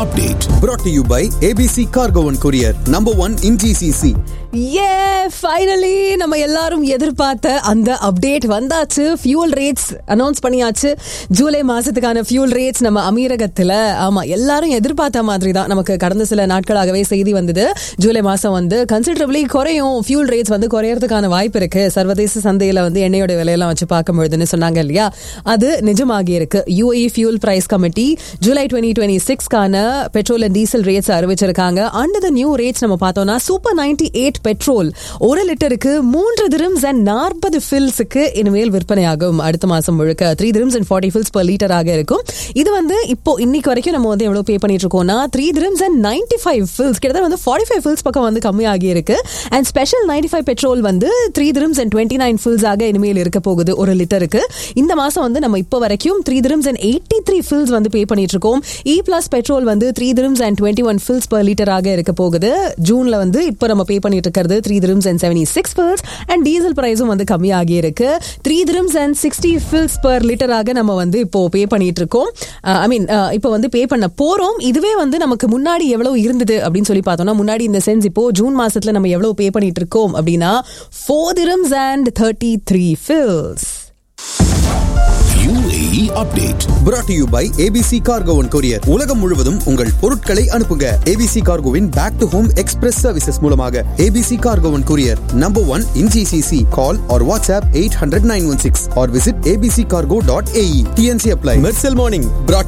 update. Brought to you by ABC Cargo and Courier, number one in GCC. ஏ finally நம்ம எல்லாரும் எதிர்பார்த்த அந்த அப்டேட் வந்தாச்சு ஃபியூல் ரேட்ஸ் அனௌன்ஸ் பண்ணியாச்சு ஜூலை மாசத்துக்கான ஃபியூல் ரேட்ஸ் நம்ம அமீரகத்துல ஆமா எல்லாரும் எதிர்பார்த்த மாதிரி தான் நமக்கு கடந்த சில நாட்களாகவே செய்தி வந்தது ஜூலை மாசம் வந்து கன்சிடரபிளி குறையும் ஃபியூல் ரேட்ஸ் வந்து குறையறதுக்கான வாய்ப்பு இருக்கு சர்வதேச சந்தையில வந்து எண்ணெயோட விலையெல்லாம் வச்சு பார்க்கும்பொழுதுன்னு சொன்னாங்க இல்லையா அது நிஜமாகி இருக்கு UAE fuel price committee July twenty twenty சிக்ஸ்க்கான பெட்ரோல் அண்ட் டீசல் ரேட்ஸ் அறிவிச்சிருக்காங்க அண்டர் த நியூ ரேட்ஸ் நம்ம பார்த்தோம்னா சூப்பர் நைன்டி எயிட் பெட்ரோல் ஒரு லிட்டருக்கு மூன்று திரம்ஸ் அண்ட் நாற்பது ஃபில்ஸுக்கு இனிமேல் விற்பனையாகும் அடுத்த மாசம் முழுக்க three dirhams and forty fils per லிட்டராக இருக்கும் இது வந்து இப்போ இன்னைக்கு வரைக்கும் நம்ம வந்து எவ்வளவு பே பண்ணிட்டு இருக்கோம்னா three dirhams and ninety five fils கிட்டத்தட்ட வந்து ஃபார்ட்டி ஃபைவ் ஃபில்ஸ் பக்கம் வந்து கம்மியாகி இருக்கு and special ninety five petrol வந்து three dirhams and twenty nine fils ஆக இனிமேல் இருக்க போகுது ஒரு லிட்டருக்கு இந்த மாசம் வந்து நம்ம இப்போ வரைக்கும் three dirhams and eighty three fils வந்து பே பண்ணிட்டு இருக்கோம் இ பிளஸ் பெட்ரோல் வந்து three dirhams and twenty one fils per லிட்டராக இருக்க போகுது ஜூன்ல வந்து இப்போ நம்ம பே பண்ணிட்டு இருக்கிறது three dirhams and seventy six fils and diesel பிரைஸும் வந்து கம்மியாகி இருக்கு three dirhams and sixty fils per லிட்டராக நம்ம வந்து இப்போ பே பண்ணிட்டு இருக்கோம் ஐ மீன் இப்போ வந்து பே பண்ண போறோம் இதுவே வந்து நமக்கு முன்னாடி எவ்வளவு இருந்தது அப்படின்னு சொல்லி பார்த்தோம்னா முன்னாடி இந்த சென்ஸ் இப்போ ஜூன் மாசத்துல நம்ம எவ்வளவு பே பண்ணிட்டு இருக்கோம் அப்படின்னா four dirhams and thirty three fils UAE update. Brought to you by ABC Cargo and Courier. உலகம் முழுவதும் உங்கள் பொருட்களை அனுப்புங்க ABC Cargoவின் back to home express services மூலமாக ABC Cargo and Courier, number one in GCC. Call or WhatsApp 800 916 or visit abccargo.ae. TNC apply. Mercel Morning. Brought